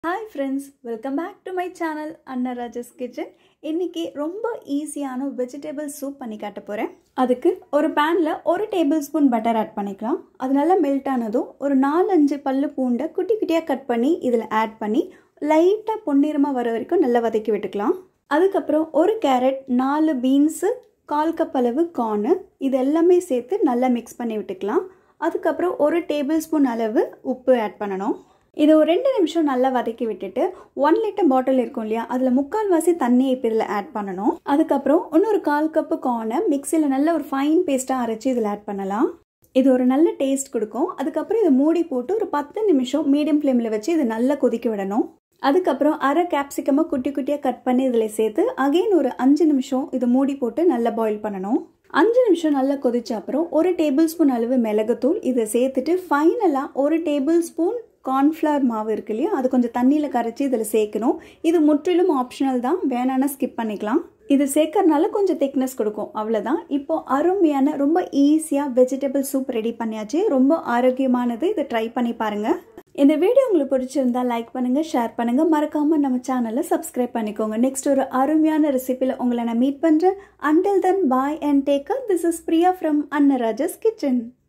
hi friends welcome back to my channel Annaraj's kitchen இன்றைக்கி ரொம்ப ஈஸியான வெஜிடபிள் சூப் பண்ணி காட்ட போகிறேன் அதுக்கு ஒரு பேனில் ஒரு டேபிள் ஸ்பூன் பட்டர் ஆட் பண்ணிக்கலாம் அது நல்லா மெல்ட் ஆனதும் ஒரு நாலஞ்சு பல்லு பூண்டை குட்டி குட்டியாக கட் பண்ணி இதில் ஆட் பண்ணி லைட்டாக பொன்னிறமாக வர வரைக்கும் நல்லா வதக்கி விட்டுக்கலாம் அதுக்கப்புறம் ஒரு கேரட் நாலு பீன்ஸு கால் கப் அளவு கார்னு இது எல்லாமே சேர்த்து நல்லா மிக்ஸ் பண்ணி விட்டுக்கலாம் அதுக்கப்புறம் ஒரு டேபிள் ஸ்பூன் அளவு உப்பு ஆட் பண்ணணும் இது ஒரு ரெண்டு நிமிஷம் நல்லா வதக்கி விட்டுட்டு ஒன் லிட்டர் பாட்டில் இருக்கும் இல்லையா அதில் முக்கால்வாசி தண்ணியை இப்போ இதில் ஆட் பண்ணணும் அதுக்கப்புறம் இன்னொரு கால் கப்பு கார்னை மிக்சியில் நல்ல ஒரு ஃபைன் பேஸ்ட்டாக அரைச்சி இதில் ஆட் பண்ணலாம் இது ஒரு நல்ல டேஸ்ட் கொடுக்கும் அதுக்கப்புறம் இதை மூடி போட்டு ஒரு பத்து நிமிஷம் மீடியம் ஃப்ளேமில் வச்சு இதை நல்லா கொதிக்க விடணும் அதுக்கப்புறம் அரை கேப்சிகமாக குட்டி குட்டியாக கட் பண்ணி இதில் சேர்த்து அகெயின் ஒரு அஞ்சு நிமிஷம் இதை மூடி போட்டு நல்லா பாயில் பண்ணணும் அஞ்சு நிமிஷம் நல்லா கொதிச்ச அப்புறம் ஒரு டேபிள் ஸ்பூன் அளவு மிளகுத்தூள் இதை சேர்த்துட்டு ஃபைனலாக ஒரு டேபிள் ஸ்பூன் கார்ன்ஃப்ளவர் மாவு இருக்கு இல்லையா அது கொஞ்சம் தண்ணியில் கரைச்சி இதில் சேர்க்கணும் இது முற்றிலும் ஆப்ஷனல் தான் வேணான்னா ஸ்கிப் பண்ணிக்கலாம் இது சேர்க்கறனால கொஞ்சம் திக்னஸ் கொடுக்கும் அவ்வளோதான் இப்போ அருமையான ரொம்ப ஈஸியாக வெஜிடபிள் சூப் ரெடி பண்ணியாச்சு ரொம்ப ஆரோக்கியமானது இதை ட்ரை பண்ணி பாருங்கள் இந்த வீடியோ உங்களுக்கு பிடிச்சிருந்தா லைக் பண்ணுங்கள் ஷேர் பண்ணுங்கள் மறக்காமல் நம்ம சேனலை சப்ஸ்கிரைப் பண்ணிக்கோங்க நெக்ஸ்ட் ஒரு அருமையான ரெசிபியில் உங்களை நான் மீட் பண்ணுறேன் until then bye and take care this is Priya from Annaraj's kitchen